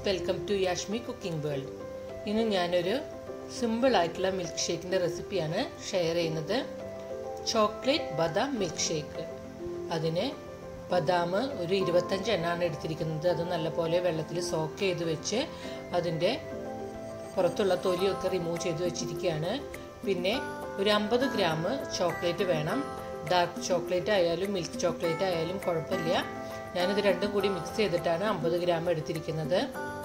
welcome to Yashmi cooking world ഇന്ന് ഞാനൊരു simple ആയിട്ടുള്ള മിൽക്ക് ഷേക്കിൻ്റെ റെസിപ്പിയാണ് ഷെയർ ചെയ്യുന്നത് ചോക്ലേറ്റ് ബദാം മിൽക്ക് ഷേക്ക് അതിന് ബദാം ഒരു ഇരുപത്തഞ്ച് എണ്ണാണ് എടുത്തിരിക്കുന്നത് അത് നല്ലപോലെ വെള്ളത്തിൽ സോക്ക് ചെയ്ത് വെച്ച് അതിൻ്റെ പുറത്തുള്ള തൊലിയൊക്കെ റിമൂവ് ചെയ്ത് വെച്ചിരിക്കുകയാണ് പിന്നെ ഒരു അമ്പത് ഗ്രാം ചോക്ലേറ്റ് വേണം ഡാർക്ക് ചോക്ലേറ്റ് ആയാലും മിൽക്ക് ചോക്ലേറ്റ് ആയാലും കുഴപ്പമില്ല ഞാനിത് രണ്ടും കൂടി മിക്സ് ചെയ്തിട്ടാണ് അമ്പത് ഗ്രാം എടുത്തിരിക്കുന്നത്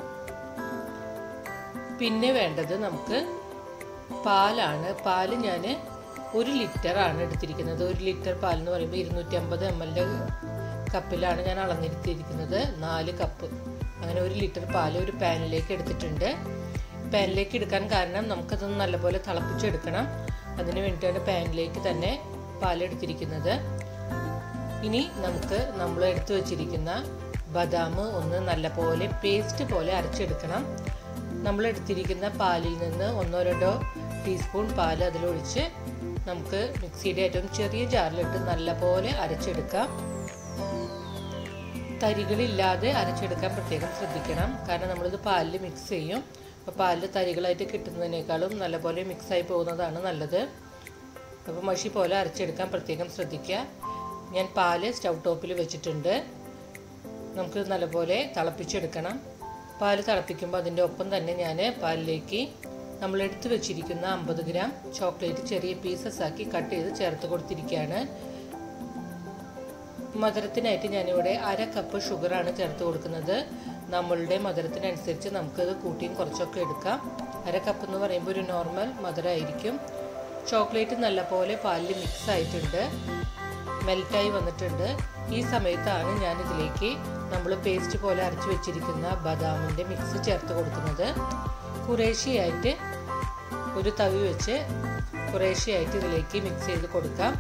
പിന്നെ വേണ്ടത് നമുക്ക് പാലാണ് പാല് ഞാൻ ഒരു ലിറ്റർ ആണ് എടുത്തിരിക്കുന്നത് ഒരു ലിറ്റർ പാൽ എന്ന് പറയുമ്പോൾ ഇരുന്നൂറ്റി അമ്പത് എം എൽ കപ്പിലാണ് ഞാൻ അളന്നിരുത്തിയിരിക്കുന്നത് നാല് കപ്പ് അങ്ങനെ ഒരു ലിറ്റർ പാൽ ഒരു പാനിലേക്ക് എടുത്തിട്ടുണ്ട് പാനിലേക്ക് എടുക്കാൻ കാരണം നമുക്കതൊന്ന് നല്ലപോലെ തിളപ്പിച്ചെടുക്കണം അതിന് വേണ്ടിയിട്ടാണ് പാനിലേക്ക് തന്നെ പാലെടുത്തിരിക്കുന്നത് ഇനി നമുക്ക് നമ്മൾ എടുത്തു വച്ചിരിക്കുന്ന ബദാം ഒന്ന് നല്ലപോലെ പേസ്റ്റ് പോലെ അരച്ചെടുക്കണം നമ്മൾ എടുത്തിരിക്കുന്ന പാലിൽ നിന്ന് ഒന്നോ രണ്ടോ ടീസ്പൂൺ പാൽ അതിലൊഴിച്ച് നമുക്ക് മിക്സിയുടെ ഏറ്റവും ചെറിയ ജാറിലിട്ട് നല്ലപോലെ അരച്ചെടുക്കാം തരികളില്ലാതെ അരച്ചെടുക്കാൻ പ്രത്യേകം ശ്രദ്ധിക്കണം കാരണം നമ്മളിത് പാലിൽ മിക്സ് ചെയ്യും അപ്പോൾ പാലിൽ തരികളായിട്ട് കിട്ടുന്നതിനേക്കാളും നല്ലപോലെ മിക്സായി പോകുന്നതാണ് നല്ലത് അപ്പോൾ മഷി പോലെ അരച്ചെടുക്കാൻ പ്രത്യേകം ശ്രദ്ധിക്കുക ഞാൻ പാല് സ്റ്റൗ ടോപ്പിൽ വെച്ചിട്ടുണ്ട് നമുക്ക് നല്ലപോലെ തിളപ്പിച്ചെടുക്കണം പാല് തിളപ്പിക്കുമ്പോൾ അതിൻ്റെ ഒപ്പം തന്നെ ഞാൻ പാലിലേക്ക് നമ്മൾ എടുത്തു വെച്ചിരിക്കുന്ന അമ്പത് ഗ്രാം ചോക്ലേറ്റ് ചെറിയ പീസസ് ആക്കി കട്ട് ചെയ്ത് ചേർത്ത് കൊടുത്തിരിക്കുകയാണ് മധുരത്തിനായിട്ട് ഞാനിവിടെ അര കപ്പ് ഷുഗറാണ് ചേർത്ത് കൊടുക്കുന്നത് നമ്മളുടെ മധുരത്തിനനുസരിച്ച് നമുക്കത് കൂട്ടിയും കുറച്ചൊക്കെ എടുക്കാം അര കപ്പ് എന്ന് പറയുമ്പോൾ ഒരു നോർമൽ മധുരമായിരിക്കും ചോക്ലേറ്റ് നല്ലപോലെ പാലിൽ മിക്സ് ആയിട്ടുണ്ട് മെൽറ്റായി വന്നിട്ടുണ്ട് ഈ സമയത്താണ് ഞാൻ ഇതിലേക്ക് നമ്മൾ പേസ്റ്റ് പോലെ അരച്ച് വെച്ചിരിക്കുന്ന ബദാമിൻ്റെ മിക്സ് ചേർത്ത് കൊടുക്കുന്നത് കുറേശ്ശിയായിട്ട് ഒരു തവി വെച്ച് കുറേശ്ശിയായിട്ട് ഇതിലേക്ക് മിക്സ് ചെയ്ത് കൊടുക്കാം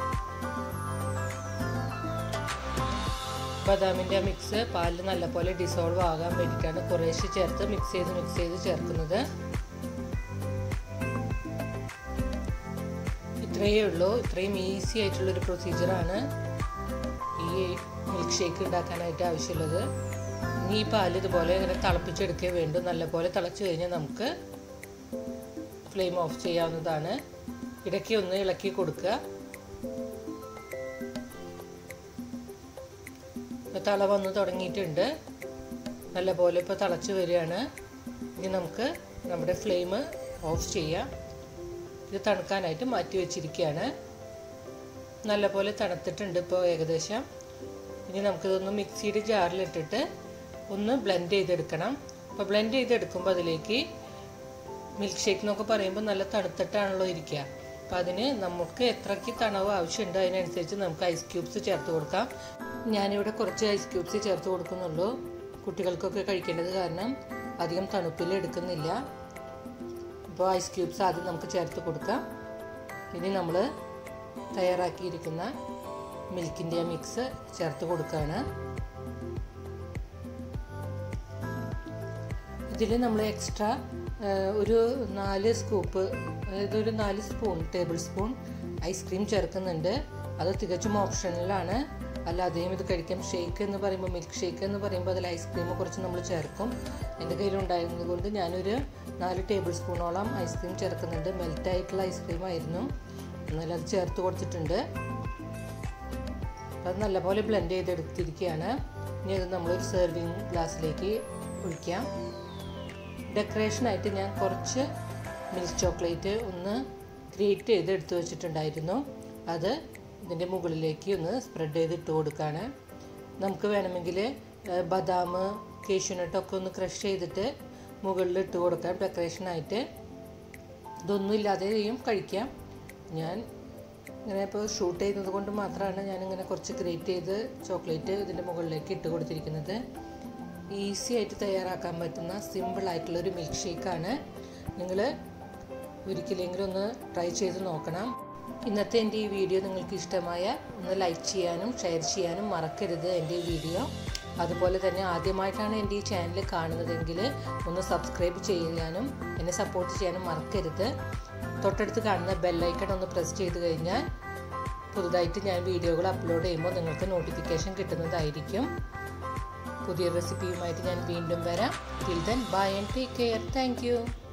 ബദാമിൻ്റെ മിക്സ് പാലിൽ നല്ലപോലെ ഡിസോൾവ് ആകാൻ വേണ്ടിയിട്ടാണ് കുറേശ്ശെ ചേർത്ത് മിക്സ് ചെയ്ത് മിക്സ് ചെയ്ത് ചേർക്കുന്നത് ഇത്രയേ ഉള്ളൂ ഇത്രയും ഈസി ആയിട്ടുള്ളൊരു പ്രൊസീജിയറാണ് ഈ മിൽക്ക് ഷേക്ക് ഉണ്ടാക്കാനായിട്ട് ആവശ്യമുള്ളത് ഇനി ഈ പാൽ ഇതുപോലെ ഇങ്ങനെ തിളപ്പിച്ചെടുക്കേ വേണ്ടു നല്ലപോലെ തിളച്ച് കഴിഞ്ഞാൽ നമുക്ക് ഫ്ലെയിം ഓഫ് ചെയ്യാവുന്നതാണ് ഇടയ്ക്ക് ഒന്ന് ഇളക്കി കൊടുക്കുക തള വന്ന് തുടങ്ങിയിട്ടുണ്ട് നല്ലപോലെ ഇപ്പോൾ തിളച്ച് വരികയാണ് ഇനി നമുക്ക് നമ്മുടെ ഫ്ലെയിം ഓഫ് ചെയ്യാം ഇത് തണുക്കാനായിട്ട് മാറ്റി വെച്ചിരിക്കുകയാണ് നല്ലപോലെ തണുത്തിട്ടുണ്ട് ഇപ്പോൾ ഏകദേശം ഇനി നമുക്കിതൊന്ന് മിക്സിയുടെ ജാറിലിട്ടിട്ട് ഒന്ന് ബ്ലെൻഡ് ചെയ്തെടുക്കണം അപ്പോൾ ബ്ലെൻഡ് ചെയ്തെടുക്കുമ്പോൾ അതിലേക്ക് മിൽക്ക് ഷേക്ക് എന്നൊക്കെ പറയുമ്പോൾ നല്ല തണുത്തിട്ടാണല്ലോ ഇരിക്കുക അപ്പം അതിന് നമുക്ക് എത്രയ്ക്ക് തണവ് ആവശ്യമുണ്ട് അതിനനുസരിച്ച് നമുക്ക് ഐസ് ക്യൂബ്സ് ചേർത്ത് കൊടുക്കാം ഞാനിവിടെ കുറച്ച് ഐസ് ക്യൂബ്സ് ചേർത്ത് കൊടുക്കുന്നുള്ളൂ കുട്ടികൾക്കൊക്കെ കഴിക്കേണ്ടത് കാരണം അധികം തണുപ്പിൽ എടുക്കുന്നില്ല അപ്പോൾ ഐസ് ക്യൂബ്സ് ആദ്യം നമുക്ക് ചേർത്ത് കൊടുക്കാം ഇനി നമ്മൾ തയ്യാറാക്കിയിരിക്കുന്ന മിൽക്കിൻ്റെ മിക്സ് ചേർത്ത് കൊടുക്കുകയാണ് ഇതിൽ നമ്മൾ എക്സ്ട്രാ ഒരു നാല് സ്കൂപ്പ് അതായത് ഒരു നാല് സ്പൂൺ ടേബിൾ സ്പൂൺ ഐസ്ക്രീം ചേർക്കുന്നുണ്ട് അത് തികച്ചും ഓപ്ഷണലാണ് അല്ലാതെയും ഇത് കഴിക്കാം ഷേക്ക് എന്ന് പറയുമ്പോൾ മിൽക്ക് ഷേക്ക് എന്ന് പറയുമ്പോൾ അതിൽ ഐസ്ക്രീം കുറച്ച് നമ്മൾ ചേർക്കും എൻ്റെ കയ്യിലുണ്ടായിരുന്നത് കൊണ്ട് ഞാനൊരു നാല് ടേബിൾ സ്പൂണോളം ഐസ്ക്രീം ചേർക്കുന്നുണ്ട് മെൽറ്റായിട്ടുള്ള ഐസ്ക്രീം ആയിരുന്നു എന്നാലും അത് ചേർത്ത് കൊടുത്തിട്ടുണ്ട് അത് നല്ലപോലെ ബ്ലെൻഡ് ചെയ്തെടുത്തിരിക്കുകയാണ് ഇനി അത് നമ്മളൊരു സെർവിങ് ഗ്ലാസ്സിലേക്ക് ഒഴിക്കാം ഡെക്കറേഷനായിട്ട് ഞാൻ കുറച്ച് മിൽക്ക് ചോക്ലേറ്റ് ഒന്ന് ഗ്രേറ്റ് ചെയ്ത് എടുത്തു വെച്ചിട്ടുണ്ടായിരുന്നു അത് ഇതിൻ്റെ മുകളിലേക്ക് ഒന്ന് സ്പ്രെഡ് ചെയ്ത് ഇട്ട് കൊടുക്കുകയാണ് നമുക്ക് വേണമെങ്കിൽ ബദാം കേശുനട്ടൊക്കെ ഒന്ന് ക്രഷ് ചെയ്തിട്ട് മുകളിൽ ഇട്ട് കൊടുക്കാം ഡെക്കറേഷനായിട്ട് ഇതൊന്നും ഇല്ലാതെയും കഴിക്കാം ഞാൻ ഇങ്ങനെ ഇപ്പോൾ ഷൂട്ട് ചെയ്യുന്നത് കൊണ്ട് മാത്രമാണ് ഞാനിങ്ങനെ കുറച്ച് ഗ്രേറ്റ് ചെയ്ത് ചോക്ലേറ്റ് ഇതിൻ്റെ മുകളിലേക്ക് ഇട്ട് കൊടുത്തിരിക്കുന്നത് ഈസി ആയിട്ട് തയ്യാറാക്കാൻ പറ്റുന്ന സിമ്പിൾ ആയിട്ടുള്ളൊരു മിൽക്ക് ഷേക്കാണ് നിങ്ങൾ ഒരിക്കലെങ്കിലും ഒന്ന് ട്രൈ ചെയ്ത് നോക്കണം ഇന്നത്തെ എൻ്റെ ഈ വീഡിയോ നിങ്ങൾക്ക് ഇഷ്ടമായ ഒന്ന് ലൈക്ക് ചെയ്യാനും ഷെയർ ചെയ്യാനും മറക്കരുത് എൻ്റെ ഈ വീഡിയോ അതുപോലെ തന്നെ ആദ്യമായിട്ടാണ് എൻ്റെ ഈ ചാനൽ കാണുന്നതെങ്കിൽ ഒന്ന് സബ്സ്ക്രൈബ് ചെയ്യാനും എന്നെ സപ്പോർട്ട് ചെയ്യാനും മറക്കരുത് തൊട്ടടുത്ത് കാണുന്ന ബെല്ലൈക്കൺ ഒന്ന് പ്രസ് ചെയ്ത് കഴിഞ്ഞാൽ പുതുതായിട്ട് ഞാൻ വീഡിയോകൾ അപ്ലോഡ് ചെയ്യുമ്പോൾ നിങ്ങൾക്ക് നോട്ടിഫിക്കേഷൻ കിട്ടുന്നതായിരിക്കും പുതിയ റെസിപ്പിയുമായിട്ട് ഞാൻ വീണ്ടും വരാം till then bye and take care thank U